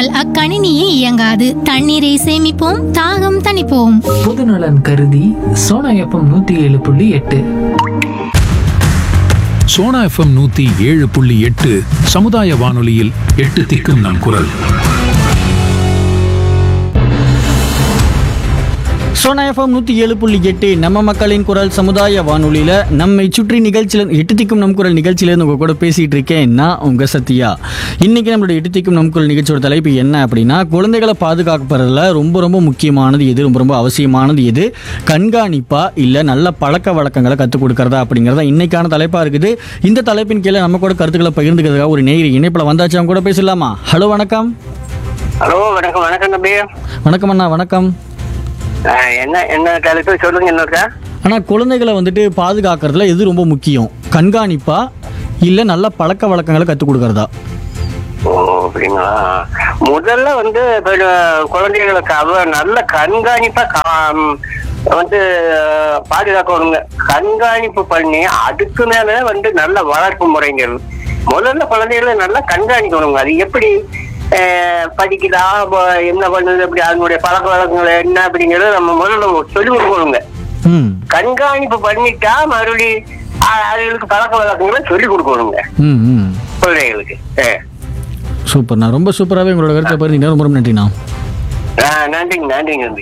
இல்லாமல் அக்கணினியே இயங்காது தண்ணீரை சேமிப்போம் தாகம் தணிப்போம் பொதுநலன் கருதி சோனா எஃப்எம் நூத்தி ஏழு புள்ளி எட்டு சோனா எஃப்எம் நூத்தி ஏழு புள்ளி எட்டு சமுதாய வானொலியில் எட்டு திக்கும் நம் குரல் சோனா எஃப்எம் நூற்றி ஏழு புள்ளி எட்டு நம்ம மக்களின் குரல் சமுதாய வானொலியில் நம்மை சுற்றி நிகழ்ச்சியில் எட்டு திக்கும் நம் குரல் நிகழ்ச்சியிலேருந்து உங்கள் கூட பேசிகிட்டு இருக்கேன் நான் உங்கள் சத்யா இன்றைக்கி நம்மளுடைய எட்டு திக்கும் நம் குரல் நிகழ்ச்சியோட தலைப்பு என்ன அப்படின்னா குழந்தைகளை பாதுகாக்கப்படுறதுல ரொம்ப ரொம்ப முக்கியமானது எது ரொம்ப ரொம்ப அவசியமானது எது கண்காணிப்பா இல்லை நல்ல பழக்க வழக்கங்களை கற்றுக் கொடுக்கறதா அப்படிங்கிறதா இன்னைக்கான தலைப்பாக இருக்குது இந்த தலைப்பின் கீழே நம்ம கூட கருத்துக்களை பகிர்ந்துக்கிறதுக்காக ஒரு நேயர் இணைப்பில் வந்தாச்சு அவங்க கூட பேசலாமா ஹலோ வணக்கம் ஹலோ வணக்கம் வணக்கம் தம்பி வணக்கம் அண்ணா வணக்கம் ஆ, என்ன என்ன தலைப்பு சொல்லுங்க என்னக்கா ஆனால் குழந்தைகளை வந்துட்டு பாதுகாக்கிறதுல எது ரொம்ப முக்கியம் கண்காணிப்பா இல்லை நல்ல பழக்க வழக்கங்களை கற்றுக் கொடுக்கறதா ஓ அப்படிங்களா முதல்ல வந்து இப்ப இந்த குழந்தைகளுக்கு அவ நல்ல கண்காணிப்பா கா- ம், வந்து பாதுகாக்கணுங்க கண்காணிப்பு பண்ணி அதுக்கு மேல வந்து நல்ல வளர்ப்பு முறைகள் முதல்ல குழந்தைகளை நல்லா கண்காணிக்கணுங்க அது எப்படி அஹ், படிக்குதா வ- என்ன பண்ணுது அப்படி அதனுடைய பழக்க வழக்கங்கள் என்ன அப்படிங்கறத நம்ம முதல்ல சொல்லி கொடுக்கணுங்க ம் கண்காணிப்பு பண்ணிட்டா மறுபடி அ- அதுகளுக்கு பழக்க வழக்கங்களை சொல்லி கொடுக்கணுங்க ம் ம் குழந்தைகளுக்கு ஆ. சூப்பர்ண்ணா ரொம்ப சூப்பராகவே உங்களோட கருத்தை பகிர்ந்தீங்க ரொம்ப ரொம்ப நன்றிண்ணா ஆ, நன்றிங்க நன்றிங்க நன்றி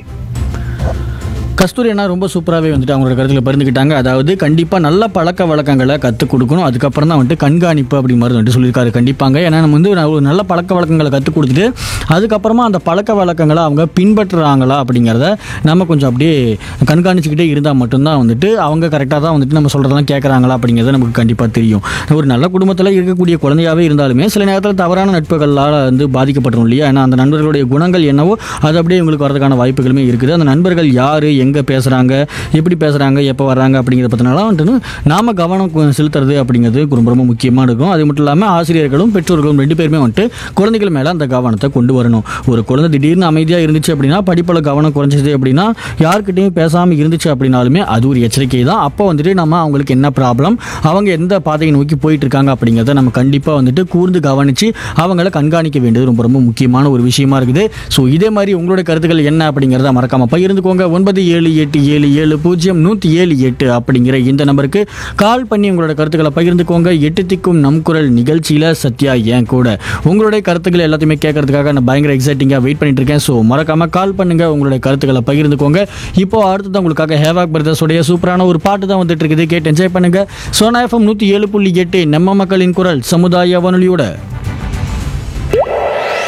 கஸ்தூரி அண்ணா ரொம்ப சூப்பராகவே வந்துட்டு அவங்களோட கருத்துல பகிர்ந்துக்கிட்டாங்க அதாவது கண்டிப்பாக நல்ல பழக்க வழக்கங்களை கற்றுக் கொடுக்கணும் அதுக்கப்புறம் தான் வந்துட்டு கண்காணிப்பு அப்படி மாதிரி வந்துட்டு சொல்லியிருக்காரு கண்டிப்பாங்க ஏன்னா நம்ம வந்து ஒரு நல்ல பழக்க வழக்கங்களை கற்றுக் கொடுத்துட்டு அதுக்கப்புறமா அந்த பழக்க வழக்கங்களை அவங்க பின்பற்றுறாங்களா அப்படிங்கிறத நம்ம கொஞ்சம் அப்படியே கண்காணிச்சுக்கிட்டே இருந்தால் மட்டும்தான் வந்துட்டு அவங்க கரெக்டாக தான் வந்துட்டு நம்ம சொல்கிறதெல்லாம் கேட்குறாங்களா அப்படிங்கிறது நமக்கு கண்டிப்பாக தெரியும் ஒரு நல்ல குடும்பத்தில் இருக்கக்கூடிய குழந்தையாகவே இருந்தாலுமே சில நேரத்தில் தவறான நட்புகளால் வந்து பாதிக்கப்பட்டுரும் இல்லையா ஏன்னா அந்த நண்பர்களுடைய குணங்கள் என்னவோ அது அப்படியே உங்களுக்கு வரதுக்கான வாய்ப்புகளுமே இருக்குது அந்த நண்பர்கள் யார் எங்கே பேசுகிறாங்க எப்படி பேசுகிறாங்க எப்போ வர்றாங்க அப்படிங்கிறத பற்றினாலாம் வந்துட்டு நாம கவனம் கு- செலுத்துறது அப்படிங்கிறது ரொம்ப ரொம்ப முக்கியமாக இருக்கும் அது மட்டும் இல்லாமல் ஆசிரியர்களும் பெற்றோர்களும் ரெண்டு பேருமே வந்துட்டு குழந்தைகள் மேலே அந்த கவனத்தை கொண்டு வரணும் ஒரு குழந்தை திடீர்னு அமைதியாக இருந்துச்சு அப்படின்னா படிப்பில் கவனம் குறைஞ்சிது அப்படின்னா யார்கிட்டயும் பேசாமல் இருந்துச்சு அப்படின்னாலுமே அது ஒரு எச்சரிக்கை தான் அப்போ வந்துட்டு நம்ம அவங்களுக்கு என்ன ப்ராப்ளம் அவங்க எந்த பாதையை நோக்கி போயிட்டு இருக்காங்க அப்படிங்கிறத நம்ம கண்டிப்பாக வந்துட்டு கூர்ந்து கவனித்து அவங்கள கண்காணிக்க வேண்டியது ரொம்ப ரொம்ப முக்கியமான ஒரு விஷயமா இருக்குது ஸோ இதே மாதிரி உங்களுடைய கருத்துக்கள் என்ன அப்படிங்கிறத மறக்காம பகிர்ந்துக்கோங்க ஒன்பது ஏழு எட்டு ஏழு ஏழு பூஜ்ஜியம் நூற்றி ஏழு எட்டு அப்படிங்கிற இந்த நம்பருக்கு கால் பண்ணி உங்களோட கருத்துக்களை பகிர்ந்துக்கோங்க எட்டு திக்கும் நம் குரல் நிகழ்ச்சியில் சத்யா என் கூட உங்களுடைய கருத்துக்கள் எல்லாத்தையுமே கேட்கறதுக்காக நான் பயங்கர எக்ஸைட்டிங்காக வெயிட் பண்ணிட்டு இருக்கேன் ஸோ மறக்காம கால் பண்ணுங்க உங்களுடைய கருத்துக்களை பகிர்ந்துக்கோங்க இப்போ அடுத்தது உங்களுக்காக ஹேவாக் பிரதர்ஸோடைய சூப்பரான ஒரு பாட்டு தான் வந்துட்டு இருக்குது கேட்டு என்ஜாய் பண்ணுங்க சோனா எஃப்எம் நூற்றி ஏழு புள்ளி எட்டு நம்ம மக்களின் குரல் சமுதாய வானொலியோட